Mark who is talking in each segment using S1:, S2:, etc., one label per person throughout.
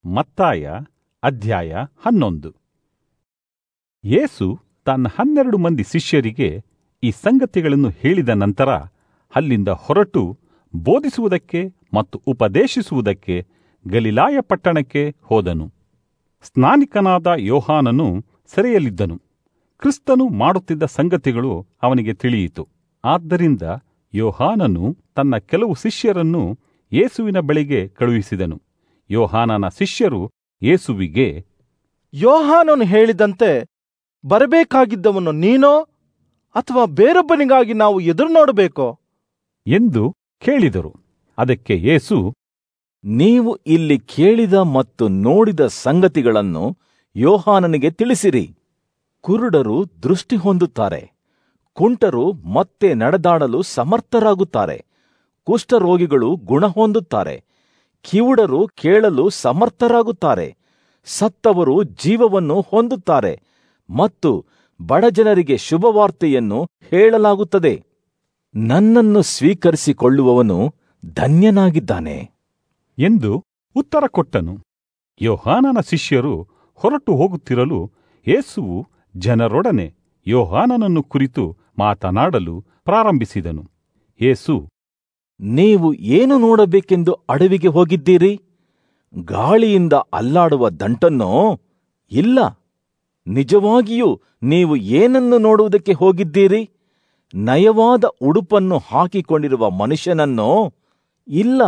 S1: ಮತ್ತಾಯ ಅಧ್ಯಾಯ ಹನ್ನೊಂದು ಯೇಸು ತನ್ನ ಹನ್ನೆರಡು ಮಂದಿ ಶಿಷ್ಯರಿಗೆ ಈ ಸಂಗತಿಗಳನ್ನು ಹೇಳಿದ ನಂತರ ಅಲ್ಲಿಂದ ಹೊರಟು ಬೋಧಿಸುವುದಕ್ಕೆ ಮತ್ತು ಉಪದೇಶಿಸುವುದಕ್ಕೆ ಗಲಿಲಾಯ ಪಟ್ಟಣಕ್ಕೆ ಹೋದನು ಸ್ನಾನಿಕನಾದ ಯೋಹಾನನು ಸೆರೆಯಲ್ಲಿದ್ದನು ಕ್ರಿಸ್ತನು ಮಾಡುತ್ತಿದ್ದ ಸಂಗತಿಗಳು ಅವನಿಗೆ ತಿಳಿಯಿತು ಆದ್ದರಿಂದ ಯೋಹಾನನು ತನ್ನ ಕೆಲವು ಶಿಷ್ಯರನ್ನು ಯೇಸುವಿನ ಬಳಿಗೆ ಕಳುಹಿಸಿದನು ಯೋಹಾನನ ಶಿಷ್ಯರು ಯೇಸುವಿಗೆ
S2: ಯೋಹಾನನು ಹೇಳಿದಂತೆ ಬರಬೇಕಾಗಿದ್ದವನು ನೀನೋ ಅಥವಾ ಬೇರೊಬ್ಬನಿಗಾಗಿ ನಾವು ಎದುರು ನೋಡಬೇಕೋ
S1: ಎಂದು ಕೇಳಿದರು ಅದಕ್ಕೆ ಯೇಸು
S3: ನೀವು ಇಲ್ಲಿ ಕೇಳಿದ ಮತ್ತು ನೋಡಿದ ಸಂಗತಿಗಳನ್ನು ಯೋಹಾನನಿಗೆ ತಿಳಿಸಿರಿ ಕುರುಡರು ದೃಷ್ಟಿ ಹೊಂದುತ್ತಾರೆ ಕುಂಟರು ಮತ್ತೆ ನಡೆದಾಡಲು ಸಮರ್ಥರಾಗುತ್ತಾರೆ ಕುಷ್ಠರೋಗಿಗಳು ಗುಣ ಹೊಂದುತ್ತಾರೆ ಕಿವುಡರು ಕೇಳಲು ಸಮರ್ಥರಾಗುತ್ತಾರೆ ಸತ್ತವರು ಜೀವವನ್ನು ಹೊಂದುತ್ತಾರೆ ಮತ್ತು ಬಡಜನರಿಗೆ ಶುಭವಾರ್ತೆಯನ್ನು ಹೇಳಲಾಗುತ್ತದೆ ನನ್ನನ್ನು ಸ್ವೀಕರಿಸಿಕೊಳ್ಳುವವನು ಧನ್ಯನಾಗಿದ್ದಾನೆ
S1: ಎಂದು ಉತ್ತರ ಕೊಟ್ಟನು ಯೋಹಾನನ ಶಿಷ್ಯರು ಹೊರಟು ಹೋಗುತ್ತಿರಲು ಯೇಸುವು ಜನರೊಡನೆ ಯೋಹಾನನನ್ನು ಕುರಿತು ಮಾತನಾಡಲು ಪ್ರಾರಂಭಿಸಿದನು ಯೇಸು
S3: ನೀವು ಏನು ನೋಡಬೇಕೆಂದು ಅಡವಿಗೆ ಹೋಗಿದ್ದೀರಿ ಗಾಳಿಯಿಂದ ಅಲ್ಲಾಡುವ ದಂಟನ್ನೋ ಇಲ್ಲ ನಿಜವಾಗಿಯೂ ನೀವು ಏನನ್ನು ನೋಡುವುದಕ್ಕೆ ಹೋಗಿದ್ದೀರಿ ನಯವಾದ ಉಡುಪನ್ನು ಹಾಕಿಕೊಂಡಿರುವ ಮನುಷ್ಯನನ್ನೋ ಇಲ್ಲ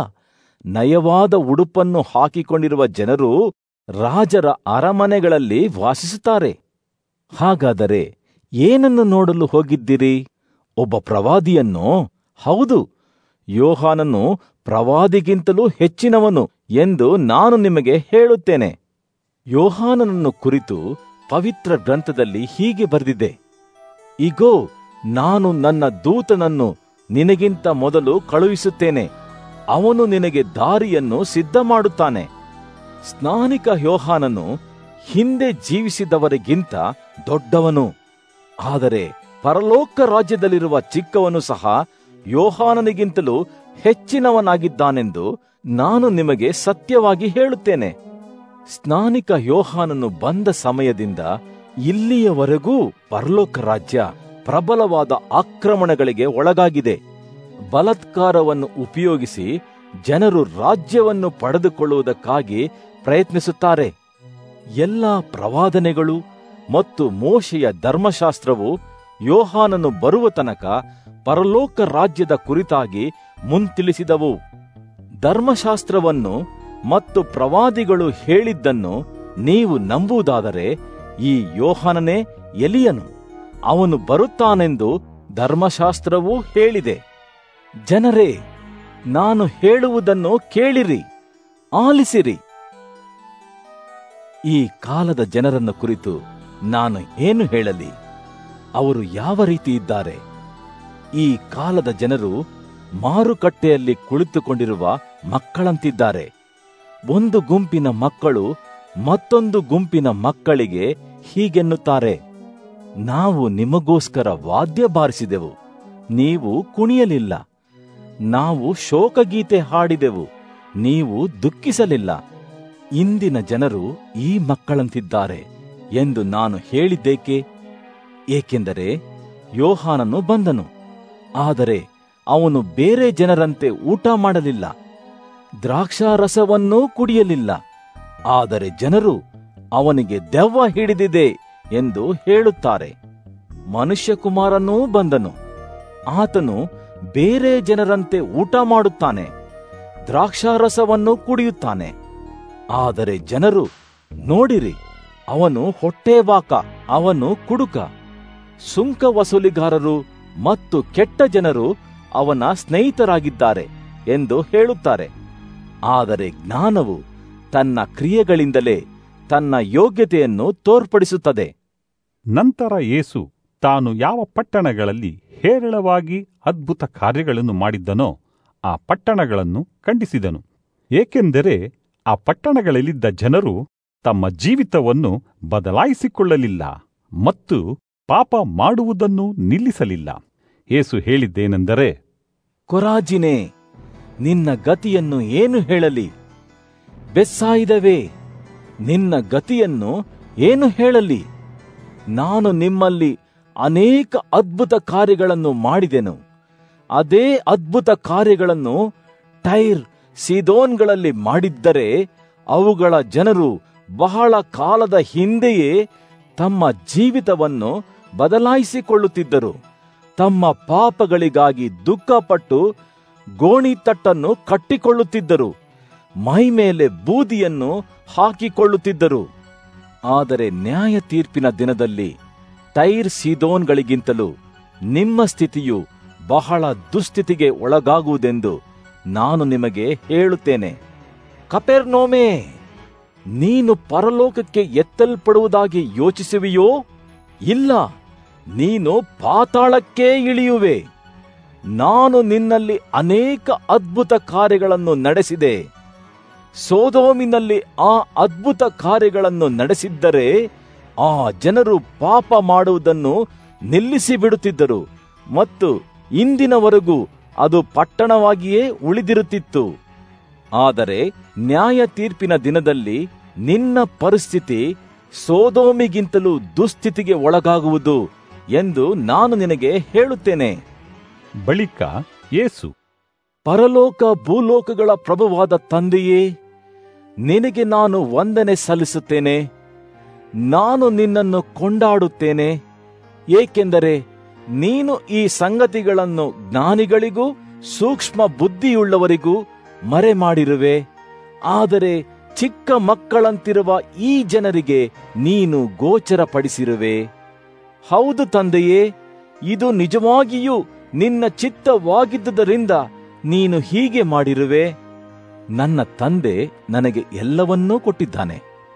S3: ನಯವಾದ ಉಡುಪನ್ನು ಹಾಕಿಕೊಂಡಿರುವ ಜನರು ರಾಜರ ಅರಮನೆಗಳಲ್ಲಿ ವಾಸಿಸುತ್ತಾರೆ ಹಾಗಾದರೆ ಏನನ್ನು ನೋಡಲು ಹೋಗಿದ್ದೀರಿ ಒಬ್ಬ ಪ್ರವಾದಿಯನ್ನೋ ಹೌದು ಯೋಹಾನನು ಪ್ರವಾದಿಗಿಂತಲೂ ಹೆಚ್ಚಿನವನು ಎಂದು ನಾನು ನಿಮಗೆ ಹೇಳುತ್ತೇನೆ ಯೋಹಾನನನ್ನು ಕುರಿತು ಪವಿತ್ರ ಗ್ರಂಥದಲ್ಲಿ ಹೀಗೆ ಬರೆದಿದೆ ಇಗೋ ನಾನು ನನ್ನ ದೂತನನ್ನು ನಿನಗಿಂತ ಮೊದಲು ಕಳುಹಿಸುತ್ತೇನೆ ಅವನು ನಿನಗೆ ದಾರಿಯನ್ನು ಸಿದ್ಧ ಮಾಡುತ್ತಾನೆ ಸ್ನಾನಿಕ ಯೋಹಾನನು ಹಿಂದೆ ಜೀವಿಸಿದವರಿಗಿಂತ ದೊಡ್ಡವನು ಆದರೆ ಪರಲೋಕ ರಾಜ್ಯದಲ್ಲಿರುವ ಚಿಕ್ಕವನು ಸಹ ಯೋಹಾನನಿಗಿಂತಲೂ ಹೆಚ್ಚಿನವನಾಗಿದ್ದಾನೆಂದು ನಾನು ನಿಮಗೆ ಸತ್ಯವಾಗಿ ಹೇಳುತ್ತೇನೆ ಸ್ನಾನಿಕ ಯೋಹಾನನು ಬಂದ ಸಮಯದಿಂದ ಇಲ್ಲಿಯವರೆಗೂ ಪರಲೋಕ ರಾಜ್ಯ ಪ್ರಬಲವಾದ ಆಕ್ರಮಣಗಳಿಗೆ ಒಳಗಾಗಿದೆ ಬಲಾತ್ಕಾರವನ್ನು ಉಪಯೋಗಿಸಿ ಜನರು ರಾಜ್ಯವನ್ನು ಪಡೆದುಕೊಳ್ಳುವುದಕ್ಕಾಗಿ ಪ್ರಯತ್ನಿಸುತ್ತಾರೆ ಎಲ್ಲ ಪ್ರವಾದನೆಗಳು ಮತ್ತು ಮೋಶೆಯ ಧರ್ಮಶಾಸ್ತ್ರವು ಯೋಹಾನನು ಬರುವ ತನಕ ಪರಲೋಕ ರಾಜ್ಯದ ಕುರಿತಾಗಿ ಮುಂತಿಳಿಸಿದವು ಧರ್ಮಶಾಸ್ತ್ರವನ್ನು ಮತ್ತು ಪ್ರವಾದಿಗಳು ಹೇಳಿದ್ದನ್ನು ನೀವು ನಂಬುವುದಾದರೆ ಈ ಯೋಹಾನನೇ ಎಲಿಯನು ಅವನು ಬರುತ್ತಾನೆಂದು ಧರ್ಮಶಾಸ್ತ್ರವೂ ಹೇಳಿದೆ ಜನರೇ ನಾನು ಹೇಳುವುದನ್ನು ಕೇಳಿರಿ ಆಲಿಸಿರಿ ಈ ಕಾಲದ ಜನರನ್ನು ಕುರಿತು ನಾನು ಏನು ಹೇಳಲಿ ಅವರು ಯಾವ ರೀತಿ ಇದ್ದಾರೆ ಈ ಕಾಲದ ಜನರು ಮಾರುಕಟ್ಟೆಯಲ್ಲಿ ಕುಳಿತುಕೊಂಡಿರುವ ಮಕ್ಕಳಂತಿದ್ದಾರೆ ಒಂದು ಗುಂಪಿನ ಮಕ್ಕಳು ಮತ್ತೊಂದು ಗುಂಪಿನ ಮಕ್ಕಳಿಗೆ ಹೀಗೆನ್ನುತ್ತಾರೆ ನಾವು ನಿಮಗೋಸ್ಕರ ವಾದ್ಯ ಬಾರಿಸಿದೆವು ನೀವು ಕುಣಿಯಲಿಲ್ಲ ನಾವು ಶೋಕಗೀತೆ ಹಾಡಿದೆವು ನೀವು ದುಃಖಿಸಲಿಲ್ಲ ಇಂದಿನ ಜನರು ಈ ಮಕ್ಕಳಂತಿದ್ದಾರೆ ಎಂದು ನಾನು ಹೇಳಿದ್ದೇಕೆ ಏಕೆಂದರೆ ಯೋಹಾನನು ಬಂದನು ಆದರೆ ಅವನು ಬೇರೆ ಜನರಂತೆ ಊಟ ಮಾಡಲಿಲ್ಲ ದ್ರಾಕ್ಷಾರಸವನ್ನೂ ಕುಡಿಯಲಿಲ್ಲ ಆದರೆ ಜನರು ಅವನಿಗೆ ದೆವ್ವ ಹಿಡಿದಿದೆ ಎಂದು ಹೇಳುತ್ತಾರೆ ಮನುಷ್ಯಕುಮಾರನೂ ಬಂದನು ಆತನು ಬೇರೆ ಜನರಂತೆ ಊಟ ಮಾಡುತ್ತಾನೆ ದ್ರಾಕ್ಷಾರಸವನ್ನು ಕುಡಿಯುತ್ತಾನೆ ಆದರೆ ಜನರು ನೋಡಿರಿ ಅವನು ಹೊಟ್ಟೆಬಾಕ ಅವನು ಕುಡುಕ ಸುಂಕ ವಸೂಲಿಗಾರರು ಮತ್ತು ಕೆಟ್ಟ ಜನರು ಅವನ ಸ್ನೇಹಿತರಾಗಿದ್ದಾರೆ ಎಂದು ಹೇಳುತ್ತಾರೆ ಆದರೆ ಜ್ಞಾನವು ತನ್ನ ಕ್ರಿಯೆಗಳಿಂದಲೇ ತನ್ನ ಯೋಗ್ಯತೆಯನ್ನು ತೋರ್ಪಡಿಸುತ್ತದೆ
S1: ನಂತರ ಯೇಸು ತಾನು ಯಾವ ಪಟ್ಟಣಗಳಲ್ಲಿ ಹೇರಳವಾಗಿ ಅದ್ಭುತ ಕಾರ್ಯಗಳನ್ನು ಮಾಡಿದ್ದನೋ ಆ ಪಟ್ಟಣಗಳನ್ನು ಖಂಡಿಸಿದನು ಏಕೆಂದರೆ ಆ ಪಟ್ಟಣಗಳಲ್ಲಿದ್ದ ಜನರು ತಮ್ಮ ಜೀವಿತವನ್ನು ಬದಲಾಯಿಸಿಕೊಳ್ಳಲಿಲ್ಲ ಮತ್ತು ಪಾಪ ಮಾಡುವುದನ್ನು ನಿಲ್ಲಿಸಲಿಲ್ಲ ಯೇಸು ಹೇಳಿದ್ದೇನೆಂದರೆ
S3: ಕೊರಾಜಿನೇ ನಿನ್ನ ಗತಿಯನ್ನು ಏನು ಹೇಳಲಿ ಬೆಸ್ಸಾಯಿದವೇ ನಿನ್ನ ಗತಿಯನ್ನು ಏನು ಹೇಳಲಿ ನಾನು ನಿಮ್ಮಲ್ಲಿ ಅನೇಕ ಅದ್ಭುತ ಕಾರ್ಯಗಳನ್ನು ಮಾಡಿದೆನು ಅದೇ ಅದ್ಭುತ ಕಾರ್ಯಗಳನ್ನು ಟೈರ್ ಸಿದೋನ್ಗಳಲ್ಲಿ ಮಾಡಿದ್ದರೆ ಅವುಗಳ ಜನರು ಬಹಳ ಕಾಲದ ಹಿಂದೆಯೇ ತಮ್ಮ ಜೀವಿತವನ್ನು ಬದಲಾಯಿಸಿಕೊಳ್ಳುತ್ತಿದ್ದರು ತಮ್ಮ ಪಾಪಗಳಿಗಾಗಿ ದುಃಖಪಟ್ಟು ಗೋಣಿತಟ್ಟನ್ನು ಕಟ್ಟಿಕೊಳ್ಳುತ್ತಿದ್ದರು ಮೈ ಮೇಲೆ ಬೂದಿಯನ್ನು ಹಾಕಿಕೊಳ್ಳುತ್ತಿದ್ದರು ಆದರೆ ನ್ಯಾಯ ತೀರ್ಪಿನ ದಿನದಲ್ಲಿ ಟೈರ್ ಸೀದೋನ್ಗಳಿಗಿಂತಲೂ ನಿಮ್ಮ ಸ್ಥಿತಿಯು ಬಹಳ ದುಸ್ಥಿತಿಗೆ ಒಳಗಾಗುವುದೆಂದು ನಾನು ನಿಮಗೆ ಹೇಳುತ್ತೇನೆ ಕಪೆರ್ನೋಮೇ ನೀನು ಪರಲೋಕಕ್ಕೆ ಎತ್ತಲ್ಪಡುವುದಾಗಿ ಯೋಚಿಸುವೆಯೋ ಇಲ್ಲ ನೀನು ಪಾತಾಳಕ್ಕೇ ಇಳಿಯುವೆ ನಾನು ನಿನ್ನಲ್ಲಿ ಅನೇಕ ಅದ್ಭುತ ಕಾರ್ಯಗಳನ್ನು ನಡೆಸಿದೆ ಸೋದೋಮಿನಲ್ಲಿ ಆ ಅದ್ಭುತ ಕಾರ್ಯಗಳನ್ನು ನಡೆಸಿದ್ದರೆ ಆ ಜನರು ಪಾಪ ಮಾಡುವುದನ್ನು ನಿಲ್ಲಿಸಿ ಬಿಡುತ್ತಿದ್ದರು ಮತ್ತು ಇಂದಿನವರೆಗೂ ಅದು ಪಟ್ಟಣವಾಗಿಯೇ ಉಳಿದಿರುತ್ತಿತ್ತು ಆದರೆ ನ್ಯಾಯ ತೀರ್ಪಿನ ದಿನದಲ್ಲಿ ನಿನ್ನ ಪರಿಸ್ಥಿತಿ ಸೋದೋಮಿಗಿಂತಲೂ ದುಸ್ಥಿತಿಗೆ ಒಳಗಾಗುವುದು ಎಂದು ನಾನು ನಿನಗೆ ಹೇಳುತ್ತೇನೆ
S1: ಬಳಿಕ ಯೇಸು
S3: ಪರಲೋಕ ಭೂಲೋಕಗಳ ಪ್ರಭುವಾದ ತಂದೆಯೇ ನಿನಗೆ ನಾನು ವಂದನೆ ಸಲ್ಲಿಸುತ್ತೇನೆ ನಾನು ನಿನ್ನನ್ನು ಕೊಂಡಾಡುತ್ತೇನೆ ಏಕೆಂದರೆ ನೀನು ಈ ಸಂಗತಿಗಳನ್ನು ಜ್ಞಾನಿಗಳಿಗೂ ಸೂಕ್ಷ್ಮ ಬುದ್ಧಿಯುಳ್ಳವರಿಗೂ ಮರೆ ಮಾಡಿರುವೆ ಆದರೆ ಚಿಕ್ಕ ಮಕ್ಕಳಂತಿರುವ ಈ ಜನರಿಗೆ ನೀನು ಗೋಚರಪಡಿಸಿರುವೆ ಹೌದು ತಂದೆಯೇ ಇದು ನಿಜವಾಗಿಯೂ ನಿನ್ನ ಚಿತ್ತವಾಗಿದ್ದುದರಿಂದ ನೀನು ಹೀಗೆ ಮಾಡಿರುವೆ ನನ್ನ ತಂದೆ ನನಗೆ ಎಲ್ಲವನ್ನೂ ಕೊಟ್ಟಿದ್ದಾನೆ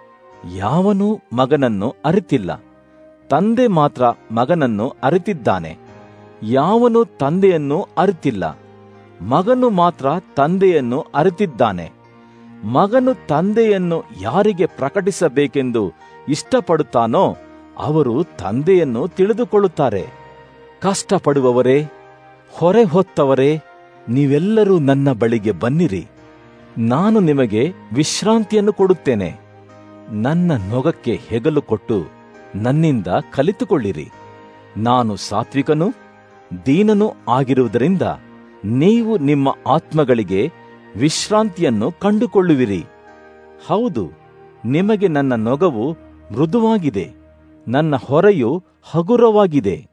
S3: ಯಾವನೂ ಮಗನನ್ನು ಅರಿತಿಲ್ಲ ತಂದೆ ಮಾತ್ರ ಮಗನನ್ನು ಅರಿತಿದ್ದಾನೆ ಯಾವನು ತಂದೆಯನ್ನು ಅರಿತಿಲ್ಲ ಮಗನು ಮಾತ್ರ ತಂದೆಯನ್ನು ಅರಿತಿದ್ದಾನೆ ಮಗನು ತಂದೆಯನ್ನು ಯಾರಿಗೆ ಪ್ರಕಟಿಸಬೇಕೆಂದು ಇಷ್ಟಪಡುತ್ತಾನೋ ಅವರು ತಂದೆಯನ್ನು ತಿಳಿದುಕೊಳ್ಳುತ್ತಾರೆ ಕಷ್ಟಪಡುವವರೇ ಹೊರೆ ಹೊತ್ತವರೇ ನೀವೆಲ್ಲರೂ ನನ್ನ ಬಳಿಗೆ ಬನ್ನಿರಿ ನಾನು ನಿಮಗೆ ವಿಶ್ರಾಂತಿಯನ್ನು ಕೊಡುತ್ತೇನೆ ನನ್ನ ನೊಗಕ್ಕೆ ಹೆಗಲು ಕೊಟ್ಟು ನನ್ನಿಂದ ಕಲಿತುಕೊಳ್ಳಿರಿ ನಾನು ಸಾತ್ವಿಕನೂ ದೀನನೂ ಆಗಿರುವುದರಿಂದ ನೀವು ನಿಮ್ಮ ಆತ್ಮಗಳಿಗೆ ವಿಶ್ರಾಂತಿಯನ್ನು ಕಂಡುಕೊಳ್ಳುವಿರಿ ಹೌದು ನಿಮಗೆ ನನ್ನ ನೊಗವು ಮೃದುವಾಗಿದೆ ನನ್ನ ಹೊರೆಯು ಹಗುರವಾಗಿದೆ